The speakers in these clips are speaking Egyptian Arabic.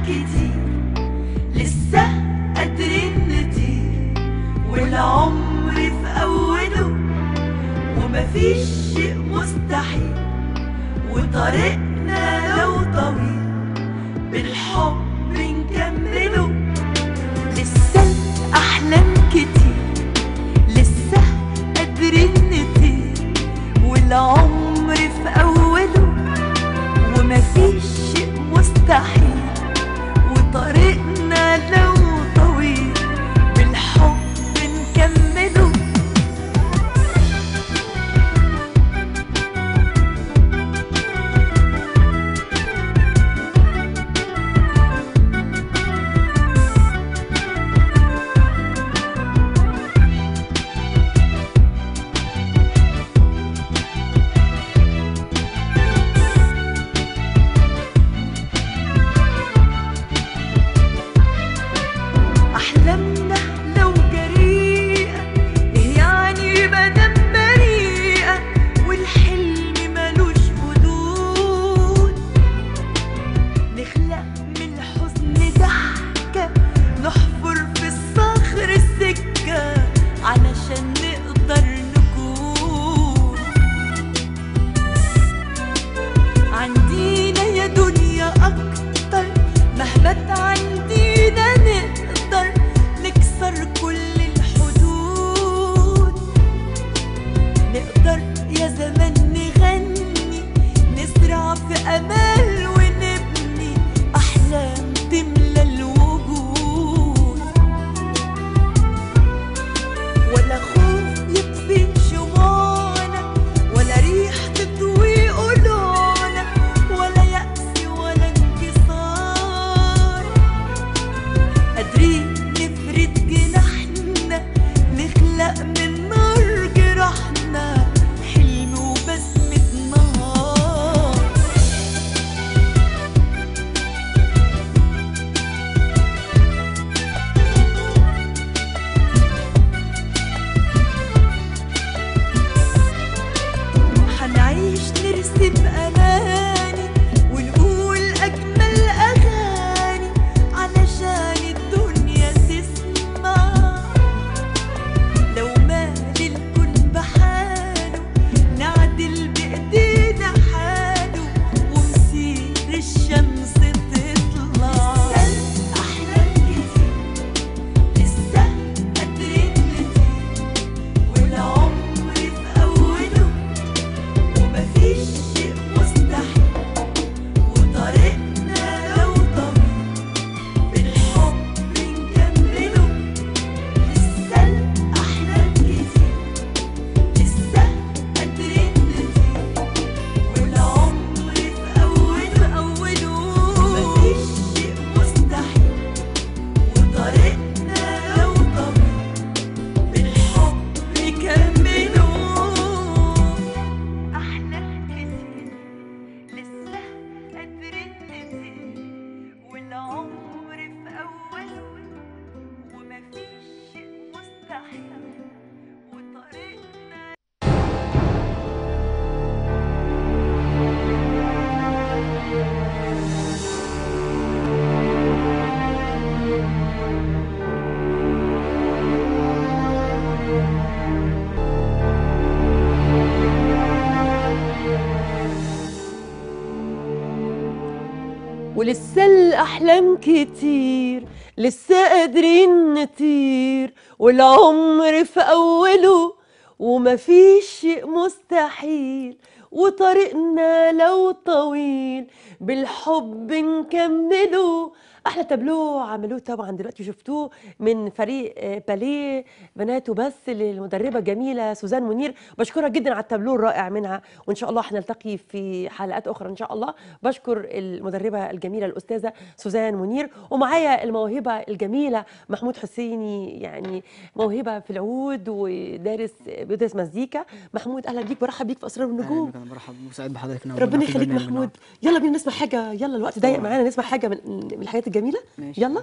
كتير لسه قادرين نطير والعمر في أوله ومفيش شيء مستحيل وطريقنا لو طويل بالحب نكمله لسه الأحلام كتير لسه قادرين نطير والعمر في أوله ومفيش شيء مستحيل وطريقنا لو طويل بالحب نكمله أحلامنا لو جريئة إيه يعني مدام بريئة والحلم ملوش حدود نخلق من الحزن ضحكة نحفر في الصخر السكة علشان نقدر نكون عندينا يا دنيا أكتر مهما تعندينا نقدر نكسر كل الحدود نقدر يا زمان نغني نزرع في أمال ونبني أحلام تملى الوجود ولا خوف يطفي شموعنا ولا ريح تطوي قلوعنا ولا يأس ولا انكسار قادرين نفرد جناحنا نخلق من نار جراحنا حلم وبسمة نهار حنعيش نرسم أماني ونقول أجمل أغاني علشان الدنيا تسمع لو مال الكون بحاله نعدل بإيدينا حاله ومسير الشمس تطلع أحلام كتير لسه قادرين نطير والعمر في أوله ومفيش شيء مستحيل وطريقنا لو طويل بالحب نكمله لسه الأحلام كتير لسه قادرين نطير والعمر في أوله ومفيش شيء مستحيل وطريقنا لو طويل بالحب نكمله أحلام كتير لسه قادرين نطير والعمر في أوله ومفيش شيء مستحيل وطريقنا ولسه الأحلام كتير لسه قادرين نطير والعمر في أوله ومفيش شيء مستحيل وطريقنا لو طويل بالحب نكمله احلى تابلو عملوه طبعا دلوقتي شفتوه من فريق آه، باليه بنات وبس للمدربه الجميله سوزان منير بشكرها جدا على التابلو الرائع منها وان شاء الله هنلتقي في حلقات اخرى ان شاء الله بشكر المدربه الجميله الاستاذه سوزان منير ومعايا الموهبه الجميله محمود حسيني يعني موهبه في العود ودارس بيدرس مزيكا محمود اهلا بيك برحب بيك في اسرار النجوم أهلاً بك، أنا برحب وسعيد بحضرتك نعم ربنا في يخليك البرنامج، محمود نعم. يلا بينا نسمع حاجه يلا الوقت ضيق طبعاً. معانا نسمع حاجه من من الحاجات الجميله ماشي. يلا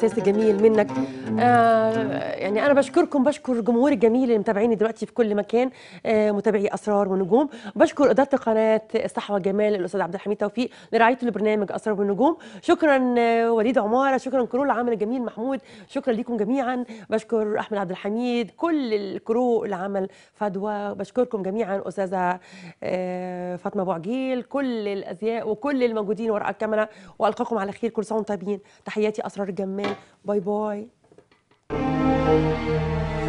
الناس الجميل منك آه يعني انا بشكركم بشكر جمهور الجميل اللي متابعيني دلوقتي في كل مكان آه متابعي اسرار ونجوم بشكر اداره قناه الصحه والجمال الاستاذ عبد الحميد توفيق لرعايته لبرنامج اسرار ونجوم شكرا آه وليد عماره شكرا كرو العمل الجميل محمود شكرا لكم جميعا بشكر احمد عبد الحميد كل الكرو اللي عمل فدوى بشكركم جميعا استاذه آه فاطمه ابو عجيل كل الازياء وكل الموجودين وراء الكاميرا والقاكم على خير كل سنه وانتم طيبين تحياتي اسرار الجمال باي باي